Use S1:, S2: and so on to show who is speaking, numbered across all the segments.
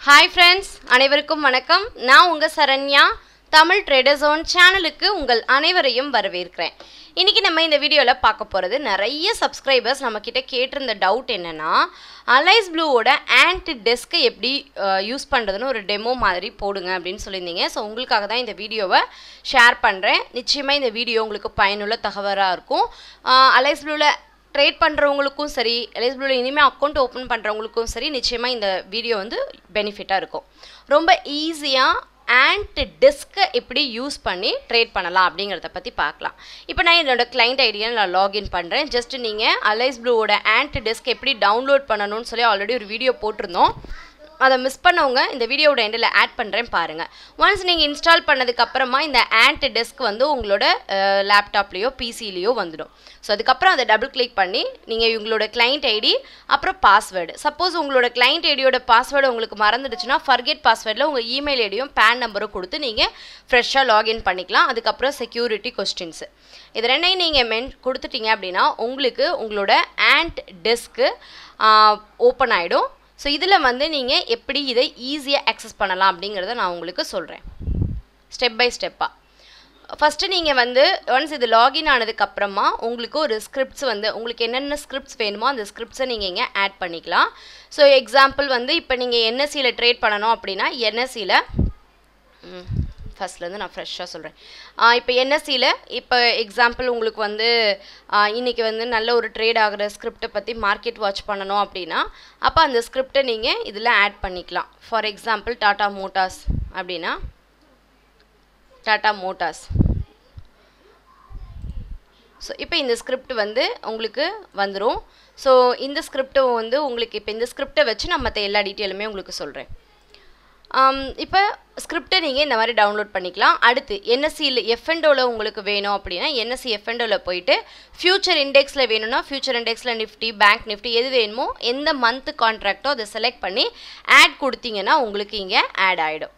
S1: hi friends அனைவருக்கும் வணக்கம் நான் உங்கள் சரண்யா தமிழ் ட்ரேடர் ஜோன் சேனலுக்கு உங்கள் அனைவரையும் வரவேற்கிறேன் இன்றைக்கி நம்ம இந்த வீடியோவில் பார்க்க போகிறது நிறைய சப்ஸ்கிரைபர்ஸ் நம்மக்கிட்ட கேட்டிருந்த டவுட் என்னென்னா அலைஸ் ப்ளூவோட ஆன்ட் டெஸ்க்கை எப்படி யூஸ் பண்ணுறதுன்னு ஒரு டெமோ மாதிரி போடுங்க அப்படின்னு சொல்லியிருந்தீங்க ஸோ உங்களுக்காக தான் இந்த வீடியோவை ஷேர் பண்ணுறேன் நிச்சயமாக இந்த வீடியோ உங்களுக்கு பயனுள்ள தகவலாக இருக்கும் அலைஸ் ப்ளூவில் ட்ரேட் பண்ணுறவங்களுக்கும் சரி எல்எஸ் ப்ளூவில் இனிமேல் அக்கௌண்ட் ஓப்பன் பண்ணுறவங்களுக்கும் சரி நிச்சயமாக இந்த வீடியோ வந்து பெனிஃபிட்டாக இருக்கும் ரொம்ப ஈஸியாக ஆண்ட் டிஸ்க்கை எப்படி யூஸ் பண்ணி ட்ரேட் பண்ணலாம் அப்படிங்கிறத பற்றி பார்க்கலாம் இப்போ நான் என்னோட கிளைண்ட் ஐடியா நான் லாகின் பண்ணுறேன் ஜஸ்ட் நீங்கள் அலைஸ் ப்ளூவோட ஆண்ட் டிஸ்க் எப்படி டவுன்லோட் பண்ணணும்னு சொல்லி ஆல்ரெடி ஒரு வீடியோ போட்டிருந்தோம் அதை மிஸ் பண்ணவங்க இந்த வீடியோவோட எண்டில் ஆட் பண்ணுறேன் பாருங்கள் ஒன்ஸ் நீங்கள் இன்ஸ்டால் பண்ணதுக்கப்புறமா இந்த ஆண்ட் டெஸ்க் வந்து உங்களோட லேப்டாப்லேயோ பிசிலேயோ வந்துடும் ஸோ அதுக்கப்புறம் அதை டபுள் கிளிக் பண்ணி நீங்கள் உங்களோட கிளைண்ட் ஐடி அப்புறம் பாஸ்வேர்டு சப்போஸ் உங்களோட கிளைண்ட் ஐடியோட பாஸ்வேர்டு உங்களுக்கு மறந்துடுச்சுன்னா ஃபர்கெட் பாஸ்வேர்டில் உங்கள் இமெயில் ஐடியும் பேன் நம்பரும் கொடுத்து நீங்கள் ஃப்ரெஷ்ஷாக லாகின் பண்ணிக்கலாம் அதுக்கப்புறம் செக்யூரிட்டி கொஸ்டின்ஸு இது ரெண்டையும் நீங்கள் மென் கொடுத்துட்டீங்க அப்படின்னா உங்களுக்கு உங்களோட ஆண்ட் டெஸ்க்கு ஓப்பன் ஆகிடும் ஸோ இதில் வந்து நீங்கள் எப்படி இதை ஈஸியாக அக்சஸ் பண்ணலாம் அப்படிங்கிறத நான் உங்களுக்கு சொல்கிறேன் ஸ்டெப் பை ஸ்டெப்பாக ஃபஸ்ட்டு நீங்கள் வந்து ஒன்ஸ் இது லாகின் ஆனதுக்கப்புறமா உங்களுக்கு ஒரு ஸ்கிரிப்ட்ஸ் வந்து உங்களுக்கு என்னென்ன ஸ்கிரிப்ட்ஸ் வேணுமோ அந்த ஸ்கிரிப்ட்ஸை நீங்கள் இங்கே ஆட் பண்ணிக்கலாம் ஸோ எக்ஸாம்பிள் வந்து இப்போ நீங்கள் என்எஸ்சியில் ட்ரேட் பண்ணணும் அப்படின்னா என்எஸ்சியில் ஃபஸ்ட்லேருந்து நான் ஃப்ரெஷ்ஷாக சொல்கிறேன் இப்போ என்எஸ்சியில் இப்போ எக்ஸாம்பிள் உங்களுக்கு வந்து இன்றைக்கி வந்து நல்ல ஒரு ட்ரேட் ஆகிற ஸ்கிரிப்டை பற்றி மார்க்கெட் வாட்ச் பண்ணணும் அப்படின்னா அப்போ அந்த ஸ்கிரிப்டை நீங்கள் இதில் ஆட் பண்ணிக்கலாம் ஃபார் எக்ஸாம்பிள் டாடா மோட்டார்ஸ் அப்படின்னா டாடா மோட்டார்ஸ் ஸோ இப்போ இந்த ஸ்கிரிப்ட் வந்து உங்களுக்கு வந்துடும் ஸோ இந்த ஸ்கிரிப்டை வந்து உங்களுக்கு இப்போ இந்த ஸ்கிரிப்டை வச்சு நான் மற்ற எல்லா டீட்டெயிலுமே உங்களுக்கு சொல்கிறேன் இப்போ ஸ்கிரிப்டை நீங்கள் இந்த மாதிரி டவுன்லோட் பண்ணிக்கலாம் அடுத்து என்எஸ்சியில் எஃப்என்டோவில் உங்களுக்கு வேணும் அப்படின்னா என்எஸ்சி எஃப்என்டோவில் போயிட்டு ஃபியூச்சர் இண்டெக்ஸில் வேணும்னா ஃபியூச்சர் இண்டெக்ஸில் நிஃப்டி பேங்க் நிஃப்டி எது வேணுமோ எந்த மந்த் கான்ட்ராக்டோ அதை செலக்ட் பண்ணி ஆட் கொடுத்தீங்கன்னா உங்களுக்கு இங்கே ஆட் ஆகிடும்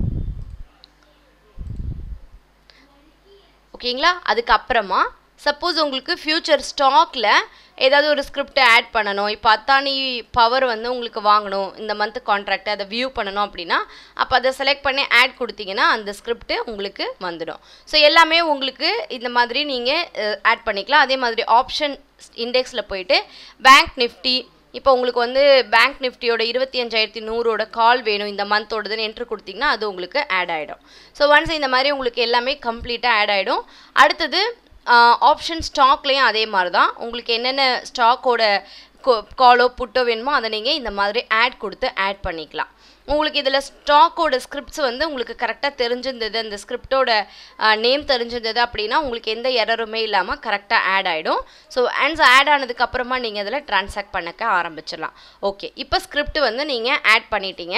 S1: ஓகேங்களா அதுக்கப்புறமா சப்போஸ் உங்களுக்கு ஃப்யூச்சர் ஸ்டாக்கில் ஏதாவது ஒரு ஸ்கிரிப்டை ஆட் பண்ணணும் இப்போ அத்தானி பவர் வந்து உங்களுக்கு வாங்கணும் இந்த மந்த் கான்ட்ராக்ட் அதை வியூ பண்ணணும் அப்படின்னா அப்போ அதை செலக்ட் பண்ணி ஆட் கொடுத்தீங்கன்னா அந்த ஸ்கிரிப்ட் உங்களுக்கு வந்துடும் ஸோ எல்லாமே உங்களுக்கு இந்த மாதிரி நீங்கள் ஆட் பண்ணிக்கலாம் அதே மாதிரி ஆப்ஷன் இண்டெக்ஸில் போயிட்டு பேங்க் நிஃப்டி இப்போ உங்களுக்கு வந்து பேங்க் நிஃப்டியோட இருபத்தி அஞ்சாயிரத்தி நூறோட கால் வேணும் இந்த மந்தோடதுன்னு என்ட்ரு கொடுத்தீங்கன்னா அது உங்களுக்கு ஆட் ஆகிடும் ஸோ ஒன்ஸ் இந்த மாதிரி உங்களுக்கு எல்லாமே கம்ப்ளீட்டாக ஆட் ஆகிடும் அடுத்தது ஆப்ஷன் ஸ்டாக்லேயும் அதே மாதிரி தான் உங்களுக்கு என்னென்ன ஸ்டாக்கோட காலோ புட்டோ வேணுமோ அதை நீங்கள் இந்த மாதிரி ஆட் கொடுத்து ஆட் பண்ணிக்கலாம் உங்களுக்கு இதில் ஸ்டாக்கோட ஸ்கிரிப்ட்ஸ் வந்து உங்களுக்கு கரெக்டாக தெரிஞ்சிருந்தது அந்த ஸ்கிரிப்டோட நேம் தெரிஞ்சிருந்தது அப்படின்னா உங்களுக்கு எந்த எரருமே இல்லாமல் கரெக்டாக ஆட் ஆகிடும் ஸோ ஆன்ஸ் ஆட் ஆனதுக்கப்புறமா நீங்கள் இதில் ட்ரான்சாக்ட் பண்ணக்க ஆரம்பிச்சிடலாம் ஓகே இப்போ ஸ்கிரிப்ட் வந்து நீங்கள் ஆட் பண்ணிட்டீங்க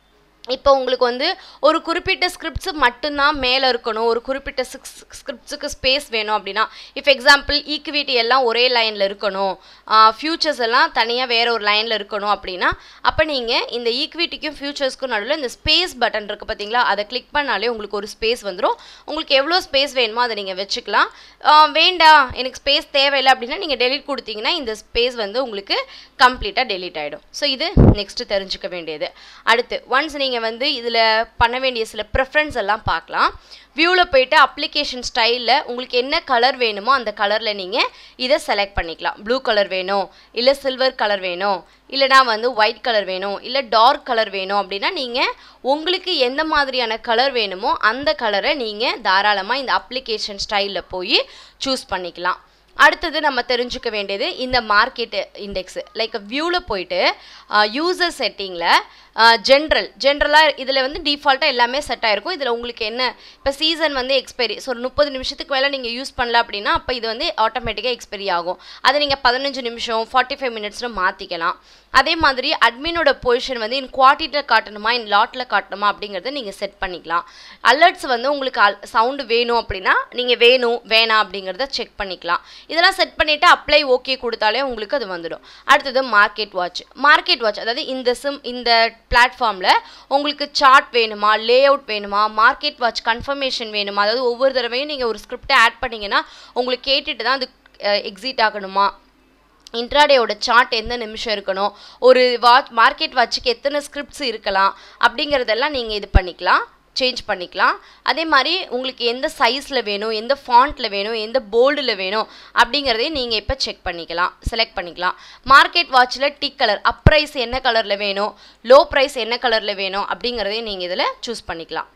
S1: இப்போ உங்களுக்கு வந்து ஒரு குறிப்பிட்ட ஸ்கிரிப்ட்ஸு மட்டும்தான் மேலே இருக்கணும் ஒரு குறிப்பிட்ட சிக்ஸ் ஸ்கிரிப்ட்ஸுக்கு ஸ்பேஸ் வேணும் அப்படின்னா இஃப் எக்ஸாம்பிள் ஈக்விட்டி எல்லாம் ஒரே லைனில் இருக்கணும் ஃபியூச்சர்ஸ் எல்லாம் தனியாக வேறு ஒரு லைனில் இருக்கணும் அப்படின்னா அப்போ நீங்கள் இந்த ஈக்விட்டிக்கும் ஃபியூச்சர்ஸ்க்கும் நடுவில் இந்த ஸ்பேஸ் பட்டன் இருக்குது பார்த்தீங்களா அதை கிளிக் பண்ணாலே உங்களுக்கு ஒரு ஸ்பேஸ் வந்துடும் உங்களுக்கு எவ்வளோ ஸ்பேஸ் வேணுமோ அதை நீங்கள் வச்சுக்கலாம் வேண்டாம் எனக்கு ஸ்பேஸ் தேவையில்லை அப்படின்னா நீங்கள் டெலிட் கொடுத்தீங்கன்னா இந்த ஸ்பேஸ் வந்து உங்களுக்கு கம்ப்ளீட்டாக டெலிட் ஆகிடும் ஸோ இது நெக்ஸ்ட்டு தெரிஞ்சுக்க வேண்டியது அடுத்து ஒன்ஸ் நீங்கள் நீங்கள் வந்து இதில் பண்ண வேண்டிய சில ப்ரெஃபரன்ஸ் எல்லாம் பார்க்கலாம் வியூவில் போயிட்டு அப்ளிகேஷன் ஸ்டைலில் உங்களுக்கு என்ன கலர் வேணுமோ அந்த கலரில் நீங்கள் இதை செலக்ட் பண்ணிக்கலாம் ப்ளூ கலர் வேணும் இல்லை சில்வர் கலர் வேணும் இல்லைனா வந்து ஒயிட் கலர் வேணும் இல்லை டார்க் கலர் வேணும் அப்படின்னா நீங்கள் உங்களுக்கு எந்த மாதிரியான கலர் வேணுமோ அந்த கலரை நீங்கள் தாராளமாக இந்த அப்ளிகேஷன் ஸ்டைலில் போய் சூஸ் பண்ணிக்கலாம் அடுத்தது நம்ம தெரிஞ்சுக்க வேண்டியது இந்த மார்க்கெட் இண்டெக்ஸு லைக் வியூவில் போயிட்டு யூசர் செட்டிங்கில் ஜென்ரல் ஜென்ரலாக இதில் வந்து டிஃபால்ட்டாக எல்லாமே செட் ஆகிருக்கும் இதில் உங்களுக்கு என்ன இப்போ சீசன் வந்து எக்ஸ்பைரி ஸோ ஒரு முப்பது நிமிஷத்துக்கு மேலே நீங்கள் யூஸ் பண்ணல அப்படின்னா அப்போ இது வந்து ஆட்டோமேட்டிக்காக எக்ஸ்பைரி ஆகும் அதை நீங்கள் பதினஞ்சு நிமிஷம் ஃபார்ட்டி ஃபைவ் மினிட்ஸில் மாற்றிக்கலாம் அதே மாதிரி அட்மினோட பொசிஷன் வந்து இன் குவாட்டிட்டியில் காட்டணுமா இன் லாட்டில் காட்டணுமா அப்படிங்கிறத நீங்கள் செட் பண்ணிக்கலாம் அலர்ட்ஸ் வந்து உங்களுக்கு அல் சவுண்டு வேணும் அப்படின்னா நீங்கள் வேணும் வேணாம் அப்படிங்கிறத செக் பண்ணிக்கலாம் இதெல்லாம் செட் பண்ணிவிட்டு அப்ளை ஓகே கொடுத்தாலே உங்களுக்கு அது வந்துடும் அடுத்தது மார்க்கெட் வாட்ச் மார்க்கெட் வாட்ச் அதாவது இந்த சிம் இந்த பிளாட்ஃபார்மில் உங்களுக்கு சார்ட் வேணுமா லே அவுட் வேணுமா மார்க்கெட் வாட்ச் கன்ஃபர்மேஷன் வேணுமா அதாவது ஒவ்வொரு தடவையும் நீங்கள் ஒரு ஸ்கிரிப்டை ஆட் பண்ணிங்கன்னா உங்களுக்கு கேட்டுட்டு தான் அது எக்ஸிட் ஆகணுமா இன்ட்ராடேயோட சார்ட் எந்த நிமிஷம் இருக்கணும் ஒரு வாட்ச் மார்க்கெட் வாட்சுக்கு எத்தனை ஸ்கிரிப்ட்ஸ் இருக்கலாம் அப்படிங்கிறதெல்லாம் நீங்கள் இது பண்ணிக்கலாம் சேஞ்ச் பண்ணிக்கலாம் அதே மாதிரி உங்களுக்கு எந்த சைஸில் வேணும் எந்த ஃபாண்ட்டில் வேணும் எந்த போல்டில் வேணும் அப்படிங்கிறதையும் நீங்கள் இப்போ செக் பண்ணிக்கலாம் செலக்ட் பண்ணிக்கலாம் மார்க்கெட் வாட்சில் டிக் கலர் அப் ப்ரைஸ் என்ன கலரில் வேணும் லோ ப்ரைஸ் என்ன கலரில் வேணும் அப்படிங்கிறதையும் நீங்கள் இதில் சூஸ் பண்ணிக்கலாம்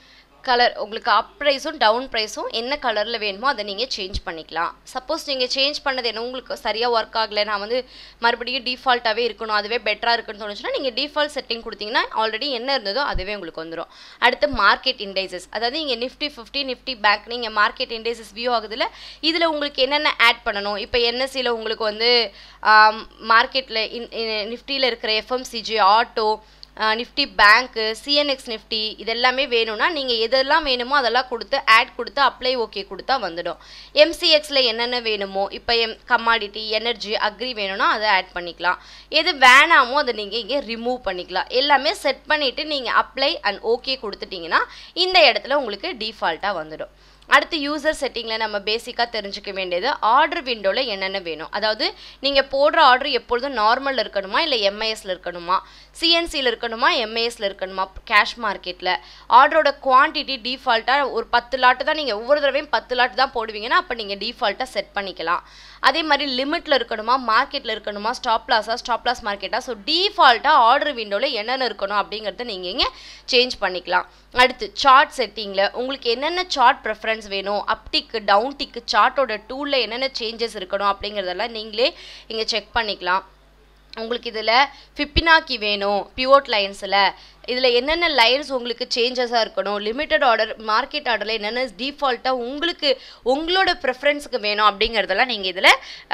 S1: கலர் உங்களுக்கு அப் ப்ரைஸும் டவுன் ப்ரைஸும் என்ன கலரில் வேணுமோ அதை நீங்கள் சேஞ்ச் பண்ணிக்கலாம் சப்போஸ் நீங்கள் சேஞ்ச் பண்ணது என்ன உங்களுக்கு சரியாக ஒர்க் ஆகலை நான் வந்து மறுபடியும் டிஃபால்ட்டாகவே இருக்கணும் அதுவே பெட்டராக இருக்குன்னு தோணுச்சுன்னா நீங்கள் டிஃபால்ட் செட்டிங் கொடுத்தீங்கன்னா ஆல்ரெடி என்ன இருந்ததோ அதுவே உங்களுக்கு வந்துடும் அடுத்து மார்க்கெட் இண்டைசஸ் அதாவது இங்கே நிஃப்டி ஃபிஃப்டி நிஃப்டி பேங்க் நீங்கள் மார்க்கெட் இண்டைசஸ் வியூ ஆகுதுல இதில் உங்களுக்கு என்னென்ன ஆட் பண்ணணும் இப்போ என்எஸ்சியில் உங்களுக்கு வந்து மார்க்கெட்டில் நிஃப்டியில் இருக்கிற எஃப்எம்சிஜி ஆட்டோ நிஃப்டி பேங்க்கு சிஎன்எக்ஸ் நிஃப்டி இதெல்லாமே வேணும்னா நீங்கள் எதெல்லாம் வேணுமோ அதெல்லாம் கொடுத்து ஆட் கொடுத்து அப்ளை ஓகே கொடுத்தா வந்துடும் எம்சிஎக்ஸில் என்னென்ன வேணுமோ இப்போ எம் கமாடிட்டி எனர்ஜி அக்ரி வேணும்னா அதை ஆட் பண்ணிக்கலாம் எது வேணாமோ அதை நீங்கள் இங்கே ரிமூவ் பண்ணிக்கலாம் எல்லாமே செட் பண்ணிவிட்டு நீங்கள் அப்ளை அண்ட் ஓகே கொடுத்துட்டிங்கன்னா இந்த இடத்துல உங்களுக்கு டிஃபால்ட்டாக வந்துடும் அடுத்து யூசர் செட்டிங்கில் நம்ம பேசிக்காக தெரிஞ்சுக்க வேண்டியது ஆர்டர் விண்டோவில் என்னென்ன வேணும் அதாவது நீங்கள் போடுற ஆர்டர் எப்பொழுதும் நார்மலில் இருக்கணுமா இல்லை எம்ஐஎஸில் இருக்கணுமா சிஎன்சியில் இருக்கணுமா எம்ஐஎஸில் இருக்கணுமா கேஷ் மார்க்கெட்டில் ஆர்டரோட குவான்டிட்டி டிஃபால்ட்டாக ஒரு பத்து லாட்டு தான் நீங்கள் ஒவ்வொரு தடவையும் பத்து லாட்டு தான் போடுவீங்கன்னா அப்போ நீங்கள் டிஃபால்ட்டாக செட் பண்ணிக்கலாம் அதே மாதிரி லிமிட்டில் இருக்கணுமா மார்க்கெட்டில் இருக்கணுமா ஸ்டாப் லாஸா ஸ்டாப் லாஸ் மார்க்கெட்டா ஸோ டிஃபால்ட்டாக ஆர்டர் விண்டோவில் என்னென்ன இருக்கணும் அப்படிங்கிறத நீங்கள் இங்கே சேஞ்ச் பண்ணிக்கலாம் அடுத்து சார்ட் செட்டிங்கில் உங்களுக்கு என்னென்ன சார்ட் ப்ரெஃபரன்ஸ் வேணும் அப் டிக்கு டவுன் டிக்கு சார்ட்டோட டூலில் என்னென்ன சேஞ்சஸ் இருக்கணும் அப்படிங்கிறதெல்லாம் நீங்களே இங்கே செக் பண்ணிக்கலாம் உங்களுக்கு இதில் ஃபிப்பினாக்கி வேணும் பிவோட் லைன்ஸில் இதில் என்னென்ன லைன்ஸ் உங்களுக்கு சேஞ்சஸாக இருக்கணும் லிமிட்டட் ஆர்டர் மார்க்கெட் ஆர்டரில் என்னென்ன டிஃபால்ட்டாக உங்களுக்கு உங்களோட ப்ரெஃபரன்ஸுக்கு வேணும் அப்படிங்கிறதெல்லாம் நீங்கள் இதில்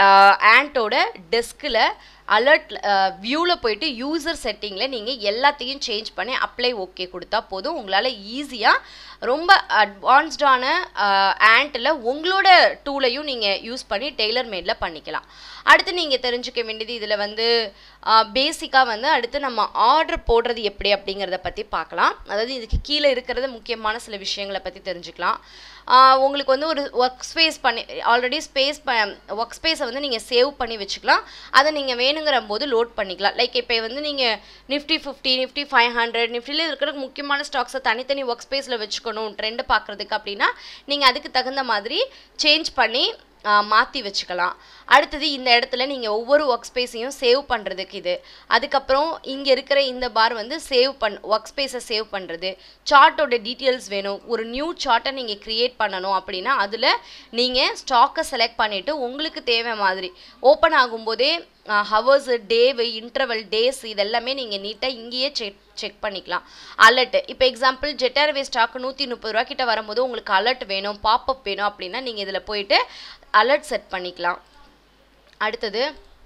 S1: ஆண்டோட டெஸ்கில் அலர்ட் வியூவில் போயிட்டு யூசர் செட்டிங்கில் நீங்கள் எல்லாத்தையும் சேஞ்ச் பண்ணி அப்ளை ஓகே கொடுத்தா போதும் உங்களால் ஈஸியாக ரொம்ப அட்வான்ஸ்டான ஆண்ட்டில் உங்களோட டூலையும் நீங்கள் யூஸ் பண்ணி டெய்லர் மேடில் பண்ணிக்கலாம் அடுத்து நீங்கள் தெரிஞ்சுக்க வேண்டியது இதில் வந்து பேசிக்காக வந்து அடுத்து நம்ம ஆர்டர் போடுறது எப்படி அப்படிங்கிறத பற்றி பார்க்கலாம் அதாவது இதுக்கு கீழே இருக்கிறது முக்கியமான சில விஷயங்களை பற்றி தெரிஞ்சுக்கலாம் உங்களுக்கு வந்து ஒரு ஒர்க் ஸ்பேஸ் பண்ணி ஆல்ரெடி ஸ்பேஸ் ப ஒர்க் ஸ்பேஸை வந்து நீங்கள் சேவ் பண்ணி வச்சுக்கலாம் அதை நீங்கள் வேணுங்கிற போது லோட் பண்ணிக்கலாம் லைக் இப்போ வந்து நீங்கள் nifty fifty nifty five hundred நிஃப்டியில் இருக்கிற முக்கியமான ஸ்டாக்ஸை தனித்தனி ஒர்க் ஸ்பேஸில் வச்சுக்கணும் ட்ரெண்டு பார்க்குறதுக்கு அப்படின்னா நீங்கள் அதுக்கு தகுந்த மாதிரி சேஞ்ச் பண்ணி மாற்றி வச்சுக்கலாம் அடுத்தது இந்த இடத்துல நீங்கள் ஒவ்வொரு ஒர்க் ஸ்பேஸையும் சேவ் பண்ணுறதுக்கு இது அதுக்கப்புறம் இங்கே இருக்கிற இந்த பார் வந்து சேவ் பண் ஒர்க் ஸ்பேஸை சேவ் பண்ணுறது சார்ட்டோட டீட்டெயில்ஸ் வேணும் ஒரு நியூ சார்ட்டை நீங்கள் க்ரியேட் பண்ணணும் அப்படின்னா அதில் நீங்கள் ஸ்டாக்கை செலக்ட் பண்ணிவிட்டு உங்களுக்கு தேவை மாதிரி ஓப்பன் ஆகும்போதே ஹவர்ஸு டேவு இன்டர்வல் டேஸ் இதெல்லாமே நீங்கள் நீட்டாக இங்கேயே செக் செக் பண்ணிக்கலாம் அலர்ட் இப்போ எக்ஸாம்பிள் ஜெட் ஏர்வே ஸ்டாக் நூற்றி முப்பது ரூபா கிட்ட வரும்போது உங்களுக்கு அலர்ட் வேணும் பாப்அப் வேணும் அப்படின்னா நீங்கள் இதில் போயிட்டு அலர்ட் செட் பண்ணிக்கலாம் அடுத்தது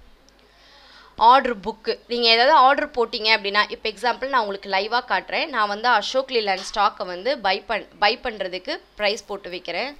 S1: ஆர்டர் புக்கு நீங்கள் ஏதாவது ஆர்டர் போட்டிங்க அப்படின்னா இப்போ எக்ஸாம்பிள் நான் உங்களுக்கு லைவாக காட்டுறேன் நான் வந்து அசோக் லிலாண்ட் ஸ்டாக்கை வந்து பை பண் பை பண்ணுறதுக்கு ப்ரைஸ் போட்டு வைக்கிறேன்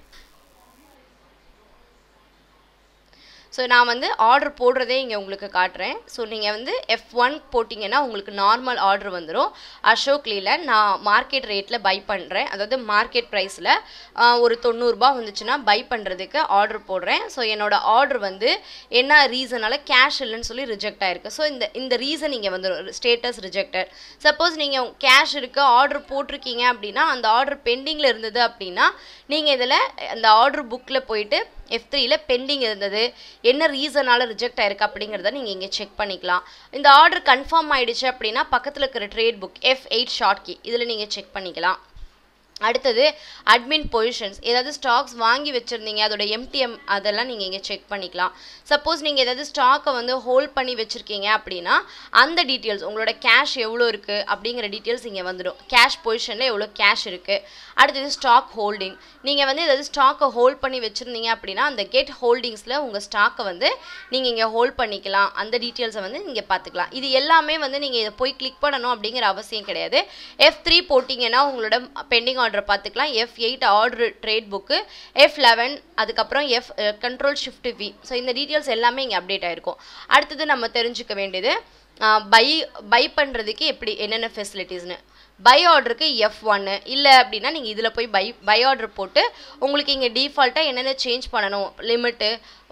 S1: ஸோ நான் வந்து ஆர்டர் போடுறதே இங்கே உங்களுக்கு காட்டுறேன் ஸோ நீங்கள் வந்து எஃப் ஒன் போட்டிங்கன்னா உங்களுக்கு நார்மல் ஆர்டர் வந்துடும் அசோக்லியில் நான் மார்க்கெட் ரேட்டில் பை பண்ணுறேன் அதாவது மார்க்கெட் ப்ரைஸில் ஒரு தொண்ணூறுரூபா வந்துச்சுன்னா பை பண்ணுறதுக்கு ஆர்டர் போடுறேன் ஸோ என்னோடய ஆர்டர் வந்து என்ன ரீசனால் கேஷ் இல்லைன்னு சொல்லி ரிஜெக்ட் ஆயிருக்கு ஸோ இந்த இந்த ரீசன் இங்கே வந்துடும் ஸ்டேட்டஸ் ரிஜெக்டட் சப்போஸ் நீங்கள் கேஷ் இருக்குது ஆர்டர் போட்டிருக்கீங்க அப்படின்னா அந்த ஆர்டர் பெண்டிங்கில் இருந்தது அப்படின்னா நீங்கள் இதில் அந்த ஆர்டர் புக்கில் போயிட்டு எஃப் த்ரீல பெண்டிங் இருந்தது என்ன ரீசனால் ரிஜெக்ட் ஆயிருக்கு அப்படிங்கிறத நீங்கள் இங்கே செக் பண்ணிக்கலாம் இந்த ஆர்டர் கன்ஃபார்ம் ஆயிடுச்சு அப்படின்னா பக்கத்தில் இருக்கிற trade book F eight short key இதில் நீங்கள் செக் பண்ணிக்கலாம் அடுத்தது அட்மின் பொசிஷன்ஸ் ஏதாவது ஸ்டாக்ஸ் வாங்கி வச்சுருந்தீங்க அதோட எம்டிஎம் அதெல்லாம் நீங்கள் இங்கே செக் பண்ணிக்கலாம் சப்போஸ் நீங்கள் ஏதாவது ஸ்டாக்கை வந்து ஹோல்ட் பண்ணி வச்சுருக்கீங்க அப்படின்னா அந்த டீட்டெயில்ஸ் உங்களோட கேஷ் எவ்வளோ இருக்குது அப்படிங்கிற டீட்டெயில்ஸ் இங்கே வந்துடும் கேஷ் பொசிஷனில் எவ்வளோ கேஷ் இருக்குது அடுத்தது ஸ்டாக் ஹோல்டிங் நீங்கள் வந்து ஏதாவது ஸ்டாக்கை ஹோல்ட் பண்ணி வச்சுருந்தீங்க அப்படின்னா அந்த கெட் ஹோல்டிங்ஸில் உங்கள் ஸ்டாக்கை வந்து நீங்கள் இங்கே ஹோல்ட் பண்ணிக்கலாம் அந்த டீட்டெயில்ஸை வந்து நீங்கள் பார்த்துக்கலாம் இது எல்லாமே வந்து நீங்கள் இதை போய் கிளிக் பண்ணணும் அப்படிங்கிற அவசியம் கிடையாது எஃப் த்ரீ போட்டிங்கன்னா உங்களோட பெண்டிங் ஆர்டர் பார்த்துக்கலாம் F eight order trade book F eleven அதுக்கப்புறம் F control shift V so இந்த டீட்டெயில்ஸ் எல்லாமே இங்கே அப்டேட் ஆகிருக்கும் அடுத்தது நம்ம தெரிஞ்சுக்க வேண்டியது பை பை பண்ணுறதுக்கு எப்படி என்னென்ன ஃபெசிலிட்டிஸ்னு பை ஆர்டருக்கு எஃப் ஒன்று இல்லை அப்படின்னா நீங்கள் இதில் போய் பை பை ஆர்டர் போட்டு உங்களுக்கு இங்கே டிஃபால்ட்டாக என்னென்ன சேஞ்ச் பண்ணணும் லிமிட்டு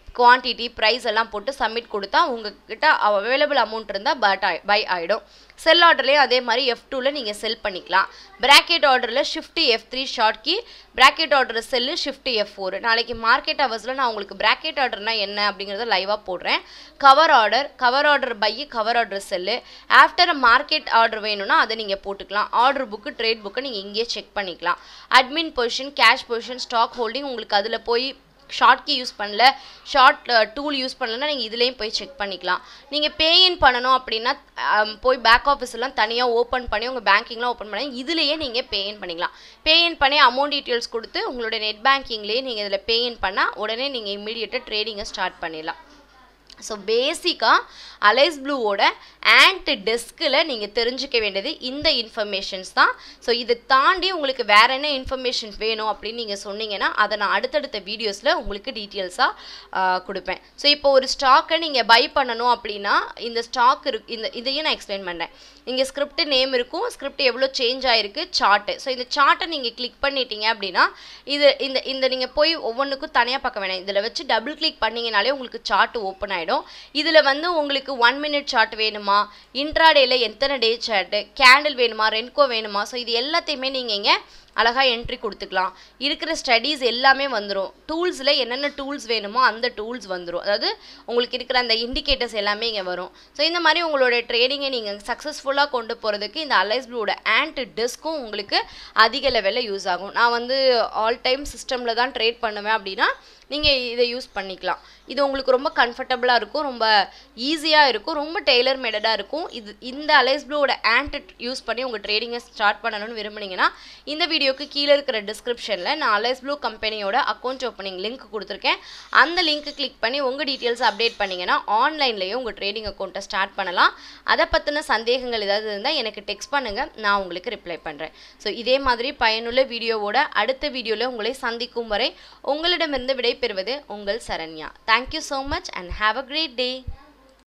S1: குவான்டிட்டி ப்ரைஸ் எல்லாம் போட்டு சப்மிட் கொடுத்தா உங்ககிட்ட அவைலபிள் அமௌண்ட் இருந்தால் பட் பை ஆகிடும் செல் ஆர்டர்லேயும் அதே மாதிரி எஃப் டூவில் நீங்கள் செல் பண்ணிக்கலாம் பிராக்கெட் ஆர்டரில் shift F three short key bracket order sell shift F four நாளைக்கு மார்க்கெட் ஹவர்ஸில் நான் உங்களுக்கு பிராக்கெட் ஆர்டர்னா என்ன அப்படிங்கிறத லைவாக போடுறேன் cover order cover order buy cover order sell after market order வேணும்னா அதை நீங்கள் போட்டுக்கலாம் ஆர்டர் புக்கு ட்ரேட் புக்கை நீங்கள் இங்கேயே செக் பண்ணிக்கலாம் admin position cash position stock holding உங்களுக்கு அதில் போய் ஷார்ட் கீ யூஸ் பண்ணல ஷார்ட் டூல் யூஸ் பண்ணலன்னா நீங்கள் இதுலேயும் போய் செக் பண்ணிக்கலாம் நீங்கள் பேஇன் பண்ணணும் அப்படின்னா அம், போய் பேக் ஆஃபீஸ் எல்லாம் தனியாக ஓப்பன் பண்ணி உங்கள் பேங்கிங்லாம் ஓப்பன் பண்ணி இதுலேயே நீங்கள் பேஇன் பண்ணிக்கலாம் பேஇன் பண்ணி அமௌண்ட் டீட்டெயில்ஸ் கொடுத்து உங்களுடைய நெட் பேங்கிங்லேயே நீங்கள் இதில் பேஇன் பண்ணால் உடனே நீங்கள் இம்மீடியட்டாக ட்ரேடிங்கை ஸ்டார்ட் பண்ணிடலாம் ஸோ பேசிக்காக அலைஸ் ப்ளூவோட ஆண்ட் டெஸ்கில் நீங்கள் தெரிஞ்சுக்க வேண்டியது இந்த இன்ஃபர்மேஷன்ஸ் தான் ஸோ இதை தாண்டி உங்களுக்கு வேற என்ன இன்ஃபர்மேஷன் வேணும் அப்படின்னு நீங்கள் சொன்னீங்கன்னா அதை நான் அடுத்தடுத்த வீடியோஸில் உங்களுக்கு டீட்டெயில்ஸாக கொடுப்பேன் ஸோ இப்போ ஒரு ஸ்டாக்கை நீங்கள் பை பண்ணணும் அப்படின்னா இந்த ஸ்டாக் இருக்கு இந்த இதையும் நான் எக்ஸ்பிளைன் பண்ணுறேன் இங்கே ஸ்கிரிப்ட் நேம் இருக்கும் ஸ்கிரிப்ட் எவ்வளோ சேஞ்ச் ஆயிருக்கு சார்ட்டு ஸோ இந்த சார்ட்டை நீங்கள் கிளிக் பண்ணிட்டீங்க அப்படின்னா இது இந்த இந்த நீங்கள் போய் ஒவ்வொன்றுக்கும் தனியாக பார்க்க வேணாம் இதில் வச்சு டபுள் கிளிக் பண்ணீங்கனாலே உங்களுக்கு சார்ட் ஓப்பன் ஆகிடும் இதில் வந்து உங்களுக்கு ஒன் மினிட் சார்ட் வேணுமா இன்ட்ராடேயில் எத்தனை டே சார்ட்டு கேண்டில் வேணுமா ரென்கோ வேணுமா ஸோ இது எல்லாத்தையுமே நீங்கள் இங்கே அழகாக என்ட்ரி கொடுத்துக்கலாம் இருக்கிற ஸ்டடீஸ் எல்லாமே வந்துடும் டூல்ஸில் என்னென்ன டூல்ஸ் வேணுமோ அந்த டூல்ஸ் வந்துடும் அதாவது உங்களுக்கு இருக்கிற அந்த இண்டிகேட்டர்ஸ் எல்லாமே இங்கே வரும் ஸோ இந்த மாதிரி உங்களோட ட்ரேடிங்கை நீங்கள் சக்ஸஸ்ஃபுல்லாக கொண்டு போகிறதுக்கு இந்த அலைஸ் ப்ளூவோட ஆண்ட் டிஸ்க்கும் உங்களுக்கு அதிக லெவலில் யூஸ் ஆகும் நான் வந்து ஆல் டைம் சிஸ்டமில் தான் ட்ரேட் பண்ணுவேன் அப்படின்னா நீங்கள் இதை யூஸ் பண்ணிக்கலாம் இது உங்களுக்கு ரொம்ப கம்ஃபர்டபுளாக இருக்கும் ரொம்ப ஈஸியாக இருக்கும் ரொம்ப டெய்லர் மேடடாக இருக்கும் இது இந்த அலைஸ் ப்ளூவோட ஆண்ட் யூஸ் பண்ணி உங்கள் ட்ரேடிங்கை ஸ்டார்ட் பண்ணணும்னு விரும்புனீங்கன்னா இந்த வீடியோக்கு கீழே இருக்கிற டிஸ்கிரிப்ஷனில் நான் அலைஸ் ப்ளூ கம்பெனியோட அக்கௌண்ட் ஓப்பனிங் லிங்க் கொடுத்துருக்கேன் அந்த லிங்க் கிளிக் பண்ணி உங்கள் டீட்டெயில்ஸ் அப்டேட் பண்ணிங்கன்னா ஆன்லைன்லேயே உங்கள் ட்ரேடிங் அக்கௌண்ட்டை ஸ்டார்ட் பண்ணலாம் அதை பற்றின சந்தேகங்கள் ஏதாவது இருந்தால் எனக்கு டெக்ஸ்ட் பண்ணுங்கள் நான் உங்களுக்கு ரிப்ளை பண்ணுறேன் ஸோ இதே மாதிரி பயனுள்ள வீடியோவோட அடுத்த வீடியோவில் உங்களை சந்திக்கும் வரை உங்களிடமிருந்து விடைபெறுவது உங்கள் Saranya thank you so much and have a great day